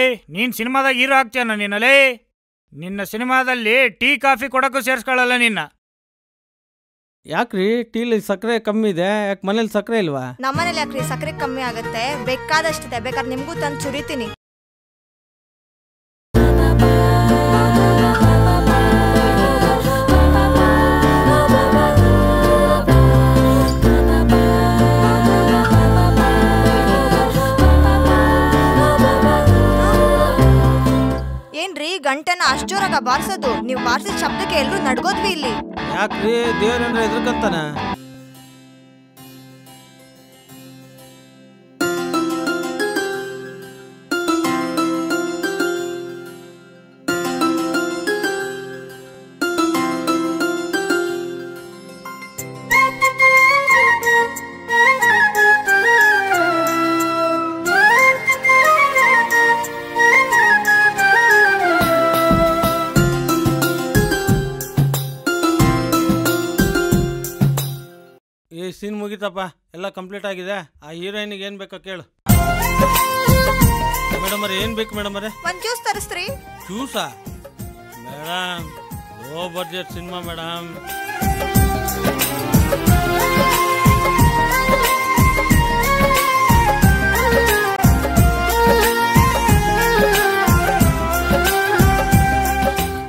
ನೀನ್ ಸಿನಿಮಾದಾಗ ಹೀರೋ ಆಗ್ತೀಯನ ನೀನಲ್ಲಿ ನಿನ್ನ ಸಿನಿಮಾದಲ್ಲಿ ಟೀ ಕಾಫಿ ಕೊಡಕ್ಕೂ ಸೇರ್ಸ್ಕೊಳ್ಳಲ್ಲ ನಿನ್ನ ಯಾಕ್ರಿ ಟೀಲಿ ಸಕ್ಕರೆ ಕಮ್ಮಿ ಇದೆ ಯಾಕೆ ಮನೇಲಿ ಸಕ್ಕರೆ ಇಲ್ವಾ ನಮ್ಮನೇಲಿ ಯಾಕ್ರಿ ಸಕ್ಕರೆ ಕಮ್ಮಿ ಆಗುತ್ತೆ ಬೇಕಾದಷ್ಟಿದೆ ಬೇಕಾದ್ರೆ ನಿಮ್ಗೂ ತಂದು ಸುರಿತೀನಿ ಏನ್ರಿ ಗಂಟೆನ ಅಷ್ಟ್ ಜೋರಾಗ ಬಾರ್ಸೋದು ನೀವು ಬಾರ್ಸಿದ ಶಬ್ದಕ್ಕೆ ಎಲ್ರು ನಡ್ಗೋದ್ವಿ ಇಲ್ಲಿ ಯಾಕ್ರಿ ದೇವ್ರೇನ್ರ ಎದ್ರಕಂತಾನ ಈ ಸೀನ್ ಮುಗೀತಪ್ಪ ಎಲ್ಲ ಕಂಪ್ಲೀಟ್ ಆಗಿದೆ ಆ ಹೀರೋಯಿನಿಗೆ ಏನು ಬೇಕೋ ಕೇಳು ಮೇಡಮ್ ಅವ್ರೆ ಏನು ಬೇಕು ಮೇಡಮ್ ಅವರೇ ಒಂದ್ ಜ್ಯೂಸ್ ತರಿಸ್ರಿ ಜ್ಯೂಸಾ madam low budget cinema madam